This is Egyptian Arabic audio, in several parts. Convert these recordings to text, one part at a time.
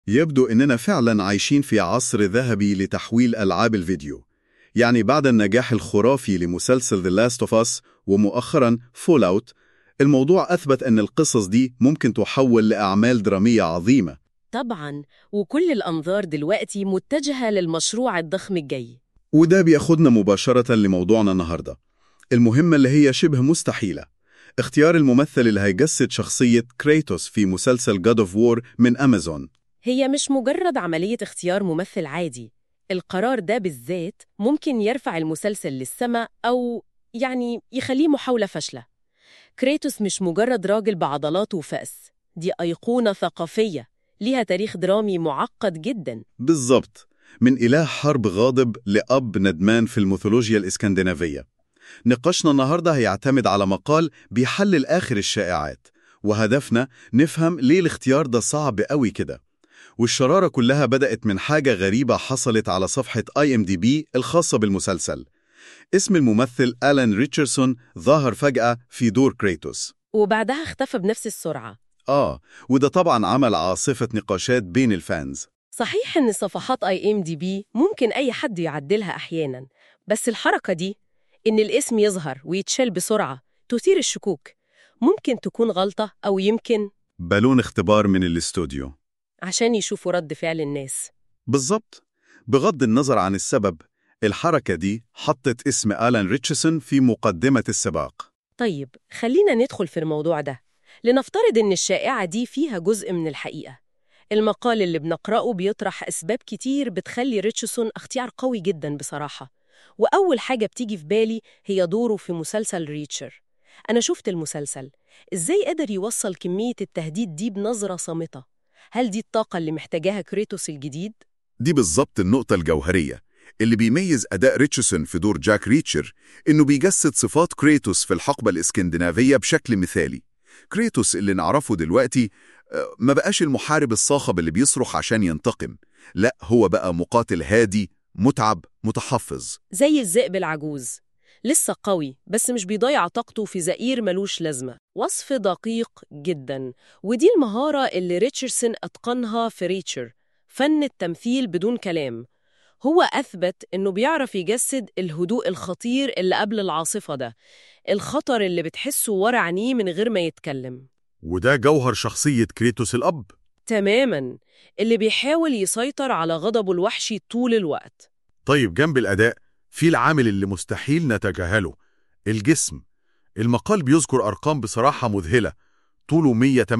يبدو إننا فعلا عايشين في عصر ذهبي لتحويل ألعاب الفيديو يعني بعد النجاح الخرافي لمسلسل The Last of Us ومؤخرا Fallout الموضوع أثبت أن القصص دي ممكن تحول لأعمال درامية عظيمة طبعا وكل الأنظار دلوقتي متجهة للمشروع الضخم الجاي وده بياخدنا مباشرة لموضوعنا النهاردة المهمة اللي هي شبه مستحيلة اختيار الممثل اللي هيجسد شخصية كريتوس في مسلسل God of War من أمازون هي مش مجرد عملية اختيار ممثل عادي القرار ده بالذات ممكن يرفع المسلسل للسماء أو يعني يخليه محاولة فاشلة كريتوس مش مجرد راجل بعضلات وفأس دي أيقونة ثقافية ليها تاريخ درامي معقد جدا بالظبط من إله حرب غاضب لأب ندمان في الميثولوجيا الإسكندنافية نقاشنا النهاردة هيعتمد على مقال بيحلل آخر الشائعات وهدفنا نفهم ليه الاختيار ده صعب قوي كده والشرارة كلها بدأت من حاجة غريبة حصلت على صفحة اي ام دي بي الخاصة بالمسلسل اسم الممثل آلان ريتشاردسون ظهر فجأة في دور كريتوس وبعدها اختفى بنفس السرعة آه وده طبعا عمل عاصفة نقاشات بين الفانز صحيح إن صفحات اي ام دي بي ممكن أي حد يعدلها أحيانا بس الحركة دي إن الاسم يظهر ويتشال بسرعة تثير الشكوك ممكن تكون غلطة أو يمكن بالون اختبار من الاستوديو عشان يشوفوا رد فعل الناس بالظبط بغض النظر عن السبب الحركة دي حطت اسم آلان ريتشسون في مقدمة السباق طيب خلينا ندخل في الموضوع ده لنفترض إن الشائعة دي فيها جزء من الحقيقة المقال اللي بنقرأه بيطرح أسباب كتير بتخلي ريتشسون اختيار قوي جدا بصراحة وأول حاجة بتيجي في بالي هي دوره في مسلسل ريتشر أنا شفت المسلسل إزاي قدر يوصل كمية التهديد دي بنظرة صامتة هل دي الطاقة اللي محتاجاها كريتوس الجديد؟ دي بالظبط النقطة الجوهرية اللي بيميز أداء ريتشسون في دور جاك ريتشر إنه بيجسد صفات كريتوس في الحقبة الإسكندنافية بشكل مثالي كريتوس اللي نعرفه دلوقتي آه، ما بقاش المحارب الصاخب اللي بيصرخ عشان ينتقم لا هو بقى مقاتل هادي متعب متحفظ زي الذئب العجوز لسه قوي بس مش بيضيع طاقته في زئير ملوش لازمة وصف دقيق جدا ودي المهارة اللي ريتشاردسون أتقنها في ريتشر فن التمثيل بدون كلام هو أثبت إنه بيعرف يجسد الهدوء الخطير اللي قبل العاصفة ده الخطر اللي بتحسه ورا عينيه من غير ما يتكلم وده جوهر شخصية كريتوس الأب تماماً اللي بيحاول يسيطر على غضبه الوحشي طول الوقت طيب جنب الأداء في العامل اللي مستحيل نتجاهله الجسم المقال بيذكر أرقام بصراحة مذهلة طوله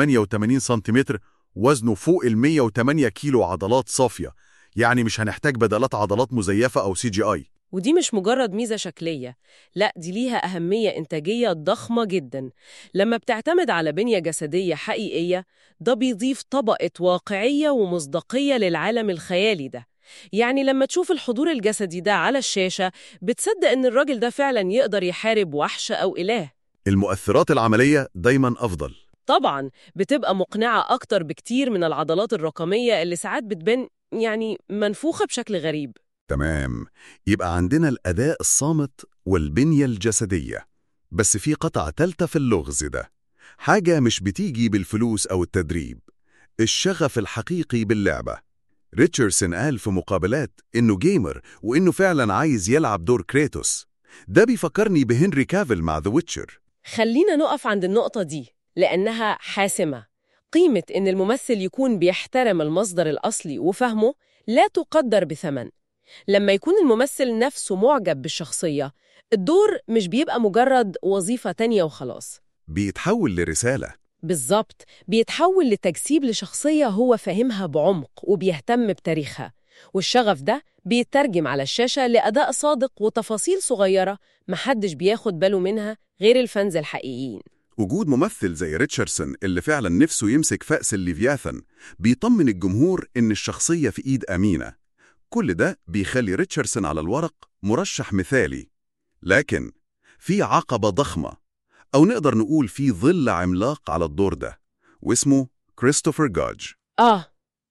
188 سنتيمتر وزنه فوق ال 108 كيلو عضلات صافية يعني مش هنحتاج بدلات عضلات مزيفة أو سي جي آي ودي مش مجرد ميزة شكلية لا دي ليها أهمية إنتاجية ضخمة جدا لما بتعتمد على بنية جسدية حقيقية ده بيضيف طبقة واقعية ومصداقية للعالم الخيالي ده يعني لما تشوف الحضور الجسدي ده على الشاشة بتصدق إن الراجل ده فعلا يقدر يحارب وحش أو إله المؤثرات العملية دايما أفضل طبعا بتبقى مقنعة أكتر بكتير من العضلات الرقمية اللي ساعات بتبان يعني منفوخة بشكل غريب تمام يبقى عندنا الأداء الصامت والبنية الجسدية بس في قطعة تالتة في اللغز ده حاجة مش بتيجي بالفلوس أو التدريب الشغف الحقيقي باللعبة ريتشاردسون قال في مقابلات إنه جيمر وإنه فعلا عايز يلعب دور كريتوس ده بيفكرني بهنري كافيل مع ذا ويتشر خلينا نقف عند النقطة دي لأنها حاسمة قيمة إن الممثل يكون بيحترم المصدر الأصلي وفهمه لا تقدر بثمن لما يكون الممثل نفسه معجب بالشخصية الدور مش بيبقى مجرد وظيفة تانية وخلاص بيتحول لرسالة بالظبط بيتحول لتجسيب لشخصية هو فاهمها بعمق وبيهتم بتاريخها والشغف ده بيترجم على الشاشة لأداء صادق وتفاصيل صغيرة محدش بياخد باله منها غير الفانز الحقيقيين وجود ممثل زي ريتشاردسون اللي فعلا نفسه يمسك فأس الليفياثن بيطمن الجمهور إن الشخصية في إيد أمينة كل ده بيخلي ريتشاردسون على الورق مرشح مثالي لكن في عقبة ضخمة أو نقدر نقول في ظل عملاق على الدور ده واسمه كريستوفر جاج آه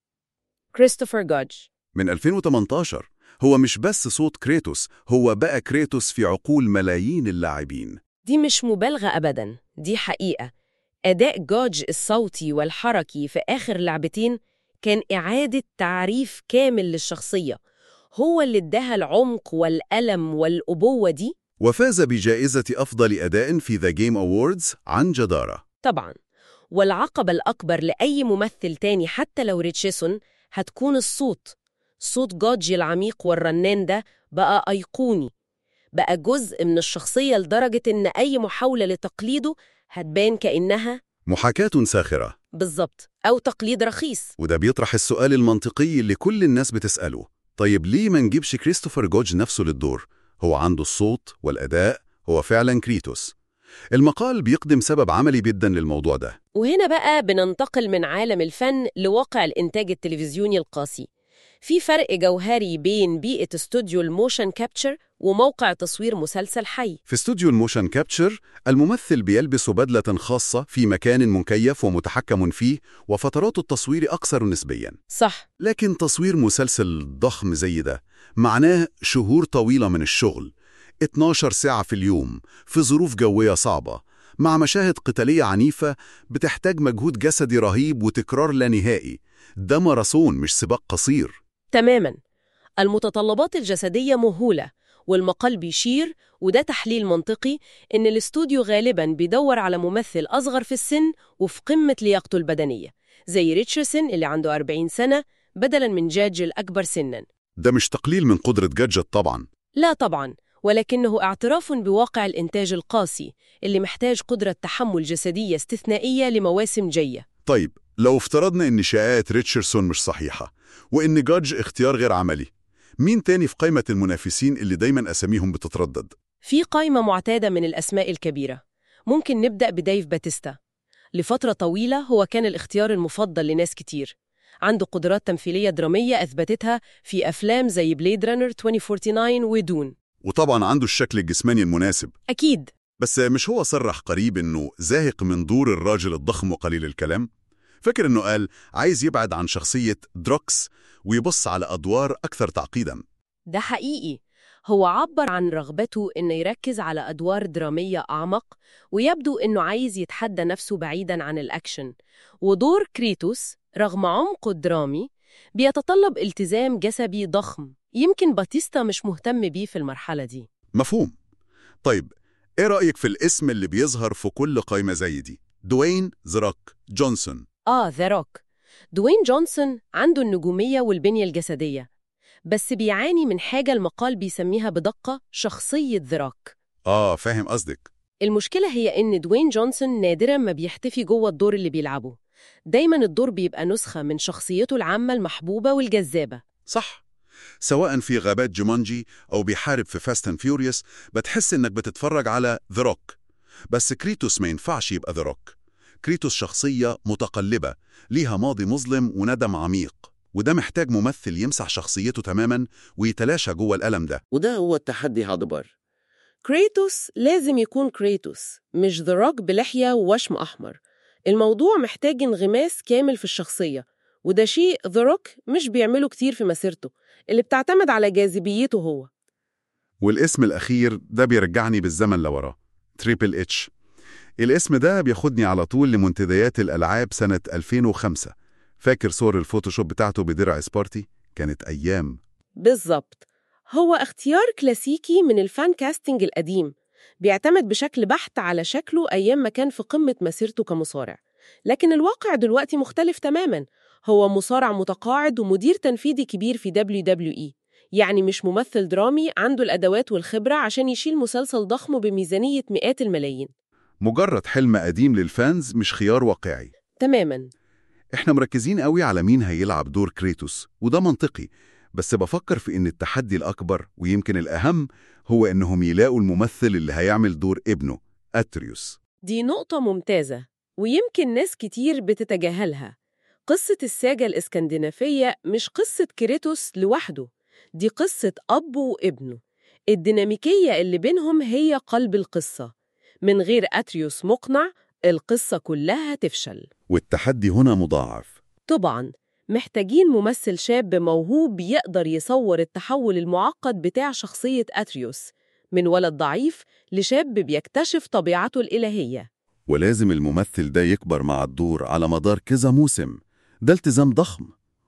كريستوفر جاج من 2018 هو مش بس صوت كريتوس هو بقى كريتوس في عقول ملايين اللاعبين دي مش مبالغة أبداً دي حقيقة أداء جاج الصوتي والحركي في آخر لعبتين كان إعادة تعريف كامل للشخصية هو اللي اداها العمق والألم والأبوة دي وفاز بجائزة أفضل أداء في ذا جيم أووردز عن جدارة طبعا والعقبة الأكبر لأي ممثل تاني حتى لو ريتشيسون هتكون الصوت صوت جودجي العميق والرنان ده بقى أيقوني بقى جزء من الشخصية لدرجة إن أي محاولة لتقليده هتبان كأنها محاكاة ساخرة بالظبط أو تقليد رخيص وده بيطرح السؤال المنطقي اللي كل الناس بتسأله طيب ليه ما نجيبش كريستوفر جوج نفسه للدور؟ هو عنده الصوت والأداء هو فعلا كريتوس المقال بيقدم سبب عملي جدا للموضوع ده وهنا بقى بننتقل من عالم الفن لواقع الإنتاج التلفزيوني القاسي في فرق جوهري بين بيئة استوديو الموشن كابتشر وموقع تصوير مسلسل حي في استوديو الموشن كابتشر الممثل بيلبس بدلة خاصة في مكان مكيف ومتحكم فيه وفترات التصوير أقصر نسبيا صح لكن تصوير مسلسل ضخم زي ده معناه شهور طويلة من الشغل 12 ساعة في اليوم في ظروف جوية صعبة مع مشاهد قتالية عنيفة بتحتاج مجهود جسدي رهيب وتكرار لا نهائي ده ماراثون مش سباق قصير تماما المتطلبات الجسدية مهولة والمقال بيشير وده تحليل منطقي إن الاستوديو غالبا بيدور على ممثل أصغر في السن وفي قمة لياقته البدنية زي ريتشارسون اللي عنده 40 سنة بدلا من جاج الأكبر سنا ده مش تقليل من قدرة جادجت طبعا لا طبعا ولكنه اعتراف بواقع الإنتاج القاسي اللي محتاج قدرة تحمل جسدية استثنائية لمواسم جاية طيب لو افترضنا ان شائعات ريتشاردسون مش صحيحة وان جادج اختيار غير عملي مين تاني في قائمة المنافسين اللي دايما أساميهم بتتردد؟ في قائمة معتادة من الأسماء الكبيرة ممكن نبدأ بديف باتيستا لفترة طويلة هو كان الاختيار المفضل لناس كتير عنده قدرات تمثيلية درامية أثبتتها في أفلام زي بليد رانر 2049 ودون وطبعا عنده الشكل الجسماني المناسب أكيد بس مش هو صرح قريب انه زاهق من دور الراجل الضخم وقليل الكلام؟ فاكر انه قال عايز يبعد عن شخصية دروكس ويبص على أدوار أكثر تعقيدا ده حقيقي هو عبر عن رغبته إنه يركز على أدوار درامية أعمق ويبدو إنه عايز يتحدى نفسه بعيداً عن الأكشن ودور كريتوس رغم عمقه الدرامي بيتطلب التزام جسدي ضخم يمكن باتيستا مش مهتم بيه في المرحلة دي مفهوم طيب ايه رأيك في الاسم اللي بيظهر في كل قائمة زي دي؟ دوين زراك جونسون آه ذا روك دوين جونسون عنده النجومية والبنية الجسدية بس بيعاني من حاجة المقال بيسميها بدقة شخصية ذا روك آه فاهم قصدك المشكلة هي إن دوين جونسون نادراً ما بيحتفي جوه الدور اللي بيلعبه دايماً الدور بيبقى نسخة من شخصيته العامة المحبوبة والجذابة صح سواء في غابات جومانجي أو بيحارب في فاست اند فيوريوس بتحس إنك بتتفرج على ذا روك بس كريتوس ما ينفعش يبقى ذا روك كريتوس شخصية متقلبة ليها ماضي مظلم وندم عميق وده محتاج ممثل يمسح شخصيته تماما ويتلاشى جوه الألم ده وده هو التحدي هادبر كريتوس لازم يكون كريتوس مش ذا روك بلحية ووشم أحمر الموضوع محتاج انغماس كامل في الشخصية وده شيء ذا روك مش بيعمله كتير في مسيرته اللي بتعتمد على جاذبيته هو والاسم الأخير ده بيرجعني بالزمن لورا تريبل اتش الاسم ده بياخدني على طول لمنتديات الألعاب سنة 2005 فاكر صور الفوتوشوب بتاعته بدرع سبارتي؟ كانت أيام بالظبط هو اختيار كلاسيكي من الفان كاستنج القديم بيعتمد بشكل بحت على شكله أيام ما كان في قمة مسيرته كمصارع لكن الواقع دلوقتي مختلف تماماً هو مصارع متقاعد ومدير تنفيذي كبير في WWE يعني مش ممثل درامي عنده الأدوات والخبرة عشان يشيل مسلسل ضخم بميزانية مئات الملايين مجرد حلم قديم للفانز مش خيار واقعي تماماً احنا مركزين قوي على مين هيلعب دور كريتوس وده منطقي بس بفكر في ان التحدي الأكبر ويمكن الأهم هو انهم يلاقوا الممثل اللي هيعمل دور ابنه أتريوس دي نقطة ممتازة ويمكن ناس كتير بتتجاهلها قصة الساجة الإسكندنافية مش قصة كريتوس لوحده دي قصة أب وابنه الديناميكية اللي بينهم هي قلب القصة من غير أتريوس مقنع القصة كلها تفشل والتحدي هنا مضاعف طبعاً محتاجين ممثل شاب موهوب يقدر يصور التحول المعقد بتاع شخصية أتريوس من ولد ضعيف لشاب بيكتشف طبيعته الإلهية ولازم الممثل ده يكبر مع الدور على مدار كذا موسم ده التزام ضخم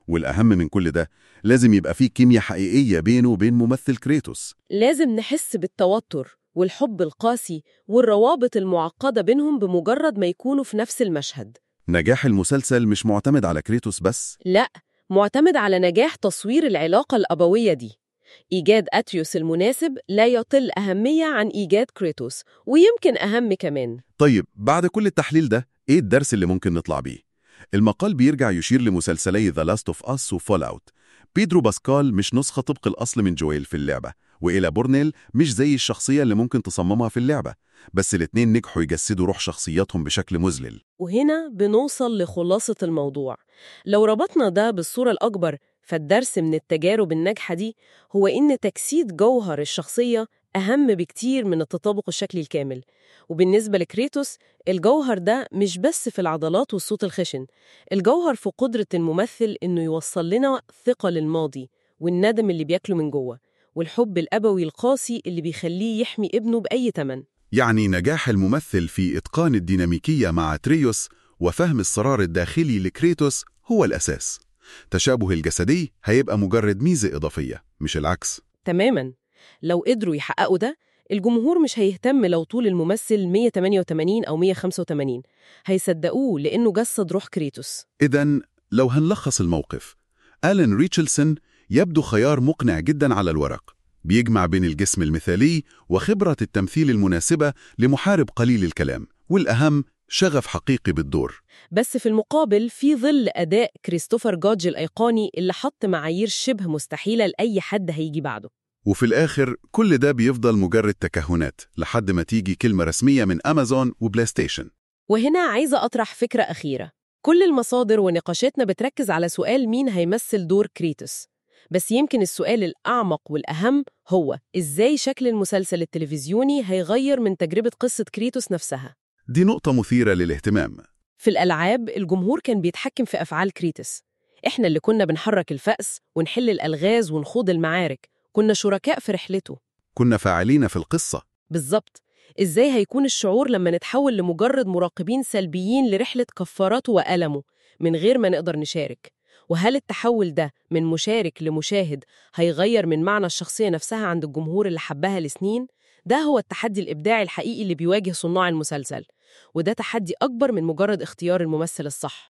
والأهم من كل ده لازم يبقى فيه كيمياء حقيقية بينه وبين ممثل كريتوس لازم نحس بالتوتر والحب القاسي والروابط المعقدة بينهم بمجرد ما يكونوا في نفس المشهد نجاح المسلسل مش معتمد على كريتوس بس لا معتمد على نجاح تصوير العلاقة الأبوية دي إيجاد أتريوس المناسب لا يقل أهمية عن إيجاد كريتوس ويمكن أهم كمان طيب بعد كل التحليل ده إيه الدرس اللي ممكن نطلع بيه؟ المقال بيرجع يشير لمسلسلي The Last of Us و Fallout بيدرو باسكال مش نسخة طبق الأصل من جويل في اللعبة وإيلا بورنيل مش زي الشخصية اللي ممكن تصممها في اللعبة بس الاتنين نجحوا يجسدوا روح شخصياتهم بشكل مذلل وهنا بنوصل لخلاصة الموضوع لو ربطنا ده بالصورة الأكبر فالدرس من التجارب الناجحة دي هو إن تجسيد جوهر الشخصية أهم بكتير من التطابق الشكلي الكامل وبالنسبة لكريتوس الجوهر ده مش بس في العضلات والصوت الخشن الجوهر في قدرة الممثل إنه يوصل لنا ثقة للماضي والندم اللي بياكله من جوه والحب الأبوي القاسي اللي بيخليه يحمي ابنه بأي تمن يعني نجاح الممثل في إتقان الديناميكية مع تريوس وفهم الصراع الداخلي لكريتوس هو الأساس تشابه الجسدي هيبقى مجرد ميزة إضافية مش العكس تماماً لو قدروا يحققوا ده الجمهور مش هيهتم لو طول الممثل 188 أو 185 هيصدقوه لأنه جسد روح كريتوس إذا لو هنلخص الموقف آلين ريتشلسون يبدو خيار مقنع جدا على الورق بيجمع بين الجسم المثالي وخبرة التمثيل المناسبة لمحارب قليل الكلام والأهم شغف حقيقي بالدور بس في المقابل في ظل أداء كريستوفر جودج الأيقوني اللي حط معايير شبه مستحيلة لأي حد هيجي بعده وفي الآخر كل ده بيفضل مجرد تكهنات لحد ما تيجي كلمة رسمية من أمازون وبلاي ستيشن وهنا عايزة أطرح فكرة أخيرة كل المصادر ونقاشاتنا بتركز على سؤال مين هيمثل دور كريتوس بس يمكن السؤال الأعمق والأهم هو إزاي شكل المسلسل التلفزيوني هيغير من تجربة قصة كريتوس نفسها دي نقطة مثيرة للاهتمام في الألعاب الجمهور كان بيتحكم في أفعال كريتوس إحنا اللي كنا بنحرك الفأس ونحل الألغاز ونخوض المعارك كنا شركاء في رحلته كنا فاعلين في القصة بالظبط إزاي هيكون الشعور لما نتحول لمجرد مراقبين سلبيين لرحلة كفاراته وألمه من غير ما نقدر نشارك وهل التحول ده من مشارك لمشاهد هيغير من معنى الشخصية نفسها عند الجمهور اللي حبها لسنين؟ ده هو التحدي الإبداعي الحقيقي اللي بيواجه صناع المسلسل وده تحدي أكبر من مجرد اختيار الممثل الصح